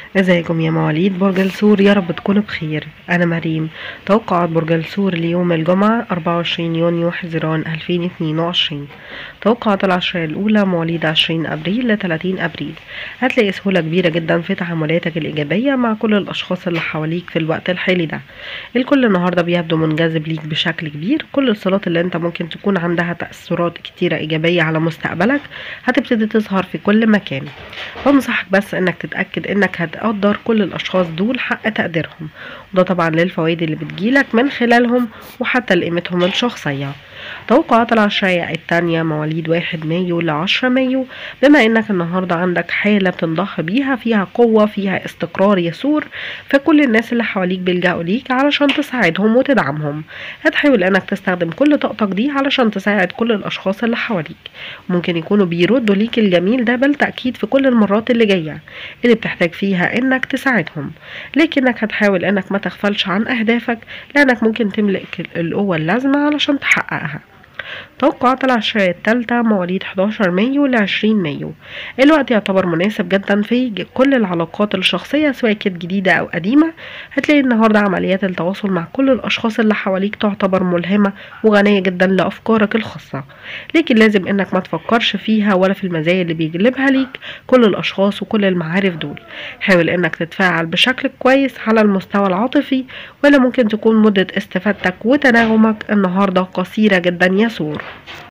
ازيكم يا مواليد برج الثور يا رب تكونوا بخير انا مريم توقعات برج الثور ليوم الجمعة 24 يونيو حزيران 2022 توقعات العشرية الاولى مواليد 20 ابريل ل 30 ابريل هتلاقي سهولة كبيرة جدا في تعاملاتك الايجابية مع كل الاشخاص اللي حواليك في الوقت الحالي ده الكل النهاردة بيبدو منجذب ليك بشكل كبير كل الصلات اللي انت ممكن تكون عندها تأثيرات كتيرة ايجابية على مستقبلك هتبتدي تظهر في كل مكان بنصحك بس انك تتأكد انك هتقدر كل الاشخاص دول حق تقديرهم وده طبعا للفوائد اللي بتجيلك من خلالهم وحتى لقيمتهم الشخصية توقعات العشرية التانية مواليد واحد مايو لعشرة مايو بما انك النهاردة عندك حالة بتنضح بيها فيها قوة فيها استقرار يسور فكل الناس اللي حواليك بيلجأوا ليك علشان تساعدهم وتدعمهم هتحاول انك تستخدم كل طاقتك دي علشان تساعد كل الاشخاص اللي حواليك ممكن يكونوا بيردوا ليك الجميل ده بالتأكيد في كل المرات اللي جاية اللي بتحتاج فيها انك تساعدهم لكنك هتحاول انك ما تغفلش عن اهدافك لانك ممكن تملك القوة اللازمة علشان تحققها توقعات العشرية التالتة مواليد 11 مايو ل 20 مايو الوقت يعتبر مناسب جدا في كل العلاقات الشخصية سواء كانت جديدة أو قديمة هتلاقي النهاردة عمليات التواصل مع كل الأشخاص اللي حواليك تعتبر ملهمة وغنية جدا لأفكارك الخاصة لكن لازم إنك ما تفكرش فيها ولا في المزايا اللي بيجلبها ليك كل الأشخاص وكل المعارف دول حاول إنك تتفاعل بشكل كويس على المستوى العاطفي ولا ممكن تكون مدة استفادتك وتناغمك النهاردة قصيرة جدا يسور